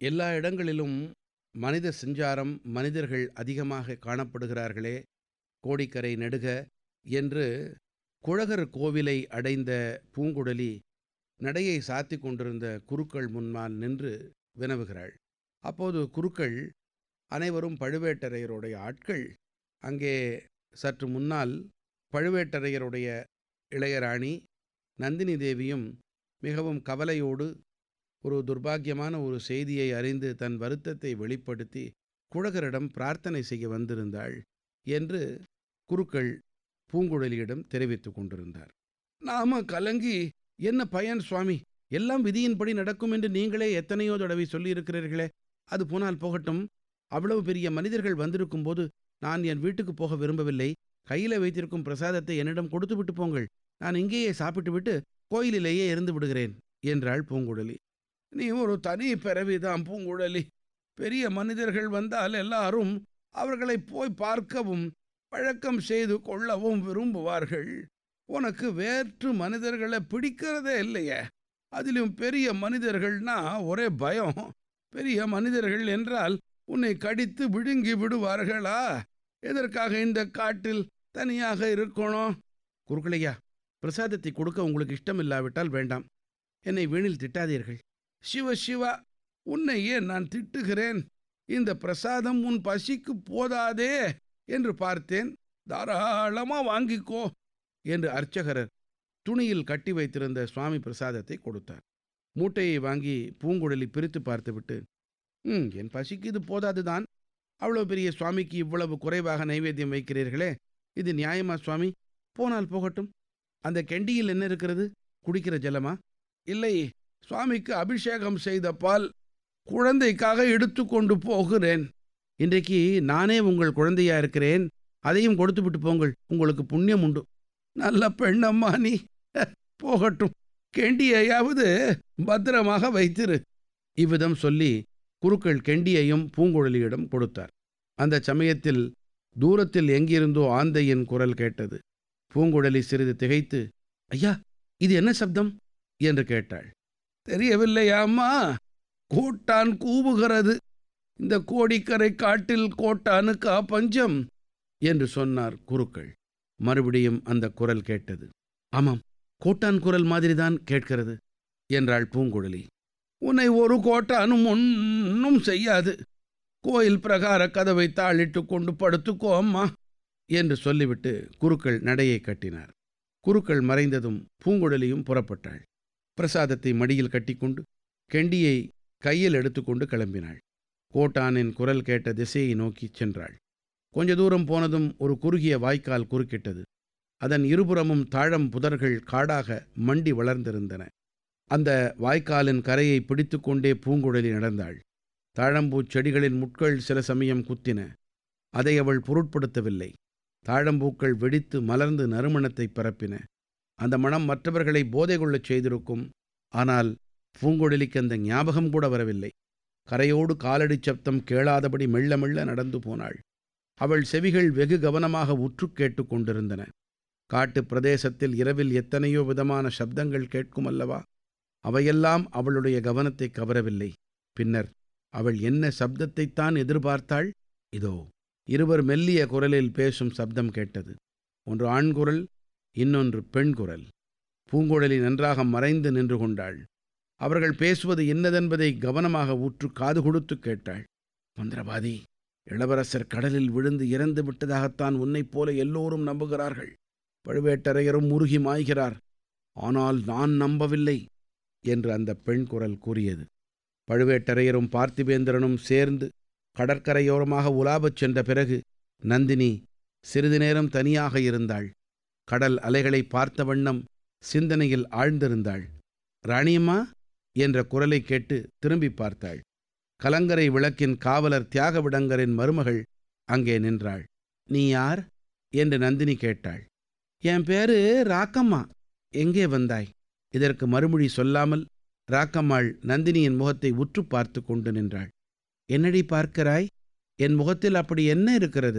எல்லா இடங்களிலும் மனித சஞ்சாரம் மனிதர்கள் அதிகமாக காணப்படுகிறார்களே கோடிக்கரை நெடுக என்று குழகர் கோவிலை அடைந்த பூங்குழலி நடையை சாத்திக் கொண்டிருந்த குருக்கள் முன்னால் நின்று வினவுகிறாள் அப்போது குருக்கள் அனைவரும் பழுவேட்டரையருடைய ஆட்கள் அங்கே சற்று முன்னால் பழுவேட்டரையருடைய இளையராணி நந்தினி தேவியும் மிகவும் கவலையோடு ஒரு துர்பாக்கியமான ஒரு செய்தியை அறிந்து தன் வருத்தத்தை வெளிப்படுத்தி குழகரிடம் பிரார்த்தனை செய்ய வந்திருந்தாள் என்று குருக்கள் பூங்குழலியிடம் தெரிவித்துக் கொண்டிருந்தார் நாம கலங்கி என்ன பயன் சுவாமி எல்லாம் விதியின்படி நடக்கும் என்று நீங்களே எத்தனையோ தடவை சொல்லியிருக்கிறீர்களே அது போனால் போகட்டும் அவ்வளவு பெரிய மனிதர்கள் வந்திருக்கும் போது நான் என் வீட்டுக்கு போக விரும்பவில்லை கையில வைத்திருக்கும் பிரசாதத்தை என்னிடம் கொடுத்து விட்டு போங்கள் நான் இங்கேயே சாப்பிட்டு விட்டு கோயிலிலேயே இருந்து விடுகிறேன் என்றாள் பூங்குழலி நீ ஒரு தனி பிறவிதான் பூங்குழலி பெரிய மனிதர்கள் வந்தால் எல்லாரும் அவர்களை போய் பார்க்கவும் பழக்கம் செய்து கொள்ளவும் விரும்புவார்கள் உனக்கு வேற்று மனிதர்களை பிடிக்கிறதே இல்லையே அதிலும் பெரிய மனிதர்கள்னா ஒரே பயம் பெரிய மனிதர்கள் என்றால் உன்னை கடித்து விழுங்கி விடுவார்களா எதற்காக இந்த காட்டில் தனியாக இருக்கணும் குறுக்களையா பிரசாதத்தை கொடுக்க உங்களுக்கு இஷ்டம் இல்லாவிட்டால் வேண்டாம் என்னை வீணில் திட்டாதீர்கள் சிவ சிவா உன்னை ஏன் நான் திட்டுகிறேன் இந்த பிரசாதம் உன் பசிக்கு போதாதே என்று பார்த்தேன் தாராளமா வாங்கிக்கோ என்று அர்ச்சகரர் துணியில் கட்டி வைத்திருந்த சுவாமி பிரசாதத்தை கொடுத்தார் மூட்டையை வாங்கி பூங்குழலி பிரித்து பார்த்துவிட்டு ம் என் பசிக்கு இது போதாதுதான் அவ்வளோ பெரிய சுவாமிக்கு இவ்வளவு குறைவாக நைவேத்தியம் வைக்கிறீர்களே இது நியாயமா சுவாமி போனால் போகட்டும் அந்த கெண்டியில் என்ன இருக்கிறது குடிக்கிற ஜலமா இல்லை சுவாமிக்கு அபிஷேகம் செய்த பால் குழந்தைக்காக எடுத்துக்கொண்டு போகிறேன் இன்றைக்கு நானே உங்கள் குழந்தையா இருக்கிறேன் அதையும் கொடுத்து விட்டு போங்கள் உங்களுக்கு புண்ணியம் உண்டு நல்ல பெண்ணம்மா நீ போகட்டும் கெண்டியையாவது பத்திரமாக வைத்திரு இவ்விதம் சொல்லி குருக்கள் கெண்டியையும் பூங்குழலியிடம் கொடுத்தார் அந்த சமயத்தில் தூரத்தில் எங்கிருந்தோ ஆந்தையின் குரல் கேட்டது பூங்குழலி சிறிது திகைத்து ஐயா இது என்ன சப்தம் என்று கேட்டாள் தெரியவில்லையாம்மா கோட்டான் கூவுகிறது இந்த கோடிக்கரை காட்டில் கோட்டானுக்கா பஞ்சம் என்று சொன்னார் குருக்கள் மறுபடியும் அந்த குரல் கேட்டது ஆமாம் கோட்டான் குரல் மாதிரிதான் கேட்கிறது என்றாள் பூங்குழலி உன்னை ஒரு கோட்டானும் ஒன்றும் செய்யாது கோயில் பிரகார கதவை தாளிட்டு கொண்டு படுத்துக்கோ அம்மா என்று சொல்லிவிட்டு குருக்கள் நடையை கட்டினார் குருக்கள் மறைந்ததும் பூங்குழலியும் புறப்பட்டாள் பிரசாதத்தை மடியில் கட்டிக்கொண்டு கெண்டியை கையில் எடுத்துக்கொண்டு கிளம்பினாள் கோட்டானின் குரல் கேட்ட திசையை நோக்கிச் சென்றாள் கொஞ்ச தூரம் போனதும் ஒரு குறுகிய வாய்க்கால் குறுக்கிட்டது அதன் இருபுறமும் தாழம் புதர்கள் காடாக மண்டி வளர்ந்திருந்தன அந்த வாய்க்காலின் கரையை பிடித்து கொண்டே பூங்குழலி நடந்தாள் தாழம்பூச் செடிகளின் முட்கள் சில சமயம் குத்தின அதை அவள் பொருட்படுத்தவில்லை தாழம்பூக்கள் வெடித்து மலர்ந்து நறுமணத்தை பரப்பின அந்த மனம் மற்றவர்களை போதை கொள்ளச் செய்திருக்கும் ஆனால் பூங்குழலிக்கு அந்த ஞாபகம் கூட வரவில்லை கரையோடு காலடி சப்தம் கேளாதபடி மெல்ல மெல்ல நடந்து போனாள் அவள் செவிகள் வெகு கவனமாக உற்று கேட்டு கொண்டிருந்தன காட்டு பிரதேசத்தில் இரவில் எத்தனையோ விதமான சப்தங்கள் கேட்கும் அல்லவா அவையெல்லாம் அவளுடைய கவனத்தை கவரவில்லை பின்னர் அவள் என்ன சப்தத்தைத்தான் எதிர்பார்த்தாள் இதோ இருவர் மெல்லிய குரலில் பேசும் சப்தம் கேட்டது ஒன்று ஆண் குரல் இன்னொன்று பெண் குரல் பூங்குழலி நன்றாக மறைந்து நின்று கொண்டாள் அவர்கள் பேசுவது என்னதென்பதை கவனமாக ஊற்று காது கொடுத்து கேட்டாள் மந்திரவாதி இளவரசர் கடலில் விழுந்து இறந்து விட்டதாகத்தான் உன்னைப் போல எல்லோரும் நம்புகிறார்கள் பழுவேட்டரையரும் முருகி மாய்கிறார் ஆனால் நான் நம்பவில்லை என்று அந்த பெண் குரல் கூறியது பழுவேட்டரையரும் பார்த்திபேந்திரனும் சேர்ந்து கடற்கரையோரமாக உலாபச் சென்ற பிறகு நந்தினி சிறிது நேரம் தனியாக இருந்தாள் கடல் அலைகளை பார்த்த வண்ணம் சிந்தனையில் ஆழ்ந்திருந்தாள் ராணியம்மா என்ற குரலை கேட்டு திரும்பி பார்த்தாள் கலங்கரை விளக்கின் காவலர் தியாகவிடங்கரின் மருமகள் அங்கே நின்றாள் நீ யார் என்று நந்தினி கேட்டாள் என் பேரு ராக்கம்மா எங்கே வந்தாய் இதற்கு மறுமொழி சொல்லாமல் ராக்கம்மாள் நந்தினியின் முகத்தை உற்று பார்த்து கொண்டு நின்றாள் என்னடி பார்க்கிறாய் என் முகத்தில் அப்படி என்ன இருக்கிறது